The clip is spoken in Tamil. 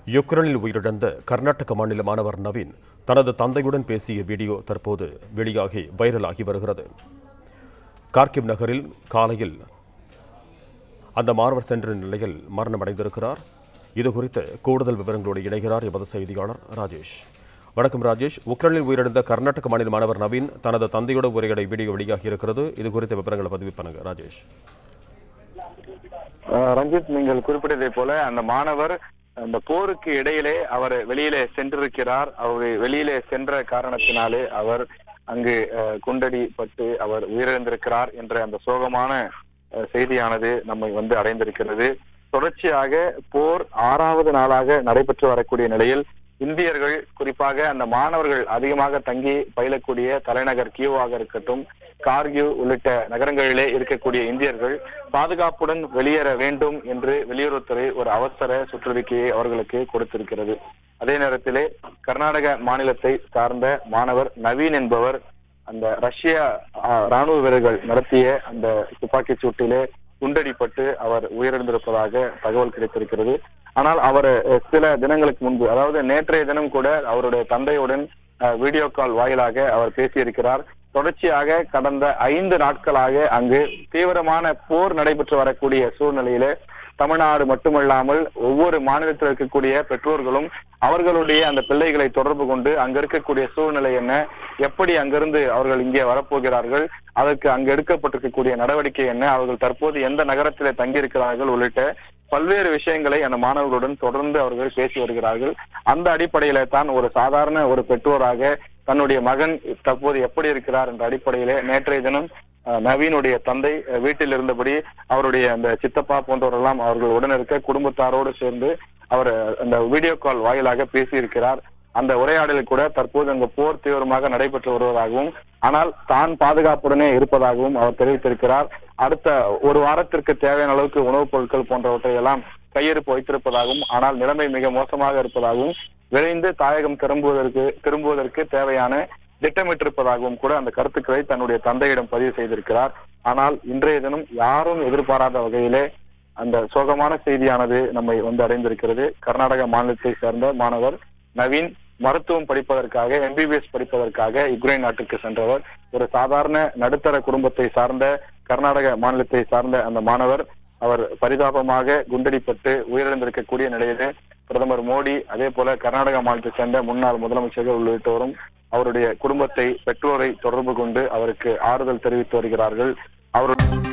யுக்ரைனில் உயிரிழந்த கர்நாடக மாநில மாணவர் நவீன் தனது தந்தையுடன் பேசிய வீடியோ தற்போது வெளியாகி வைரலாகி வருகிறது கார்கிவ் நகரில் காலையில் அந்த மாணவர் சென்ற நிலையில் மரணமடைந்திருக்கிறார் இது குறித்த கூடுதல் விவரங்களோடு இணைகிறார் எமது செய்தியாளர் ராஜேஷ் வணக்கம் ராஜேஷ் உக்ரைனில் உயிரிழந்த கர்நாடக மாநில மாணவர் நவீன் தனது தந்தையோட உரையாடை வீடியோ வெளியாகி இருக்கிறது இது குறித்த விவரங்களை பதிவு பண்ணுங்க ராஜேஷ் அஹ் ரஞ்சித் நீங்கள் குறிப்பிட்டதை போல அந்த மாணவர் அந்த போருக்கு இடையிலே அவர் வெளியிலே சென்றிருக்கிறார் அவர் வெளியிலே சென்ற காரணத்தினாலே அவர் அங்கு அஹ், குண்டடி பட்டு அவர் உயிரிழந்திருக்கிறார் என்ற அந்த சோகமான அஹ், செய்தியானது நம்மை வந்து அடைந்திருக்கிறது தொடர்ச்சியாக போர் ஆறாவது நாளாக நடைபெற்று வரக்கூடிய நிலையில் இந்தியர்கள் குறிப்பாக அந்த மாணவர்கள் அதிகமாக தங்கி பயிலக்கூடிய தலைநகர் கியூவாக இருக்கட்டும் கார்கிவ் உள்ளிட்ட நகரங்களிலே இருக்கக்கூடிய இந்தியர்கள் பாதுகாப்புடன் வெளியேற வேண்டும் என்று வெளியுறவுத்துறை ஒரு அவசர சுற்றறிக்கையை அவர்களுக்கு கொடுத்திருக்கிறது அதே நேரத்திலே கர்நாடக மாநிலத்தை சார்ந்த மாணவர் நவீன் என்பவர் அந்த ரஷ்ய ஆஹ், ராணுவ வீரர்கள் நடத்திய அந்த துப்பாக்கிச் சூட்டிலே குண்டடிப்பட்டு அவர் உயிரிழந்திருப்பதாக தகவல் கிடைத்திருக்கிறது ஆனால் அவர் அஹ், சில தினங்களுக்கு முன்பு அதாவது நேற்றைய தினம் கூட அவருடைய தந்தையுடன் அஹ், வீடியோ கால் வாயிலாக அவர் பேசியிருக்கிறார் தொடர்ச்சியாக கடந்த ஐந்து நாட்களாக அங்கு தீவிரமான போர் நடைபெற்று வரக்கூடிய சூழ்நிலையிலே தமிழ்நாடு மட்டுமல்லாமல் ஒவ்வொரு மாநிலத்தில் இருக்கக்கூடிய பெற்றோர்களும் அவர்களுடைய அந்த பிள்ளைகளை தொடர்பு கொண்டு அங்க இருக்கக்கூடிய சூழ்நிலை என்ன எப்படி அங்கிருந்து அவர்கள் இங்கே வரப்போகிறார்கள் அதற்கு அங்கு எடுக்கப்பட்டிருக்கக்கூடிய நடவடிக்கை என்ன அவர்கள் தற்போது எந்த நகரத்திலே தங்கியிருக்கிறார்கள் உள்ளிட்ட பல்வேறு விஷயங்களை அந்த மாணவர்களுடன் தொடர்ந்து அவர்கள் பேசி வருகிறார்கள் அந்த அடிப்படையில தான் ஒரு சாதாரண ஒரு பெற்றோராக தன்னுடைய மகன் தற்போது எப்படி இருக்கிறார் என்ற அடிப்படையிலே நேற்றைய தினம் அஹ், நவீனுடைய தந்தை அஹ், வீட்டில் இருந்தபடி அவருடைய அந்த சித்தப்பா போன்றவரெல்லாம் அவர்கள் உடன் இருக்க குடும்பத்தாரோடு சேர்ந்து அவர் அந்த வீடியோ கால் வாயிலாக பேசியிருக்கிறார் அந்த உரையாடலில் கூட தற்போது அங்கு போர் தீவிரமாக நடைபெற்று வருவதாகவும் ஆனால் தான் பாதுகாப்புடனே இருப்பதாகவும் அவர் தெரிவித்திருக்கிறார் அடுத்த ஒரு வாரத்திற்கு தேவையான அளவுக்கு உணவுப் பொருட்கள் போன்றவற்றை எல்லாம் கையிருப்பு வைத்திருப்பதாகவும் ஆனால் நிலைமை மிக மோசமாக இருப்பதாகவும் விரைந்து தாயகம் திரும்புவதற்கு திரும்புவதற்கு தேவையான திட்டமிட்டிருப்பதாகவும் கூட அந்த கருத்துக்களை தன்னுடைய தந்தையிடம் பதிவு செய்திருக்கிறார் ஆனால் இன்றைய தினம் யாரும் எதிர்பாராத வகையிலே அந்த சோகமான செய்தியானது நம்மை வந்து அடைந்திருக்கிறது கர்நாடக மாநிலத்தை சேர்ந்த மாணவர் நவீன் மருத்துவம் படிப்பதற்காக எம்பிபிஎஸ் படிப்பதற்காக யுக்ரைன் நாட்டுக்கு சென்றவர் ஒரு சாதாரண நடுத்தர குடும்பத்தை சார்ந்த கர்நாடக மாநிலத்தை சார்ந்த அந்த மாணவர் அவர் பரிதாபமாக குண்டடிப்பட்டு உயிரிழந்திருக்கக்கூடிய நிலையிலே பிரதமர் மோடி அதே போல கர்நாடக மாநிலத்தை சேர்ந்த முன்னாள் முதலமைச்சர்கள் உள்ளிட்டோரும் அவருடைய குடும்பத்தை பெற்றோரை தொடர்பு கொண்டு அவருக்கு ஆறுதல் தெரிவித்து வருகிறார்கள் அவர்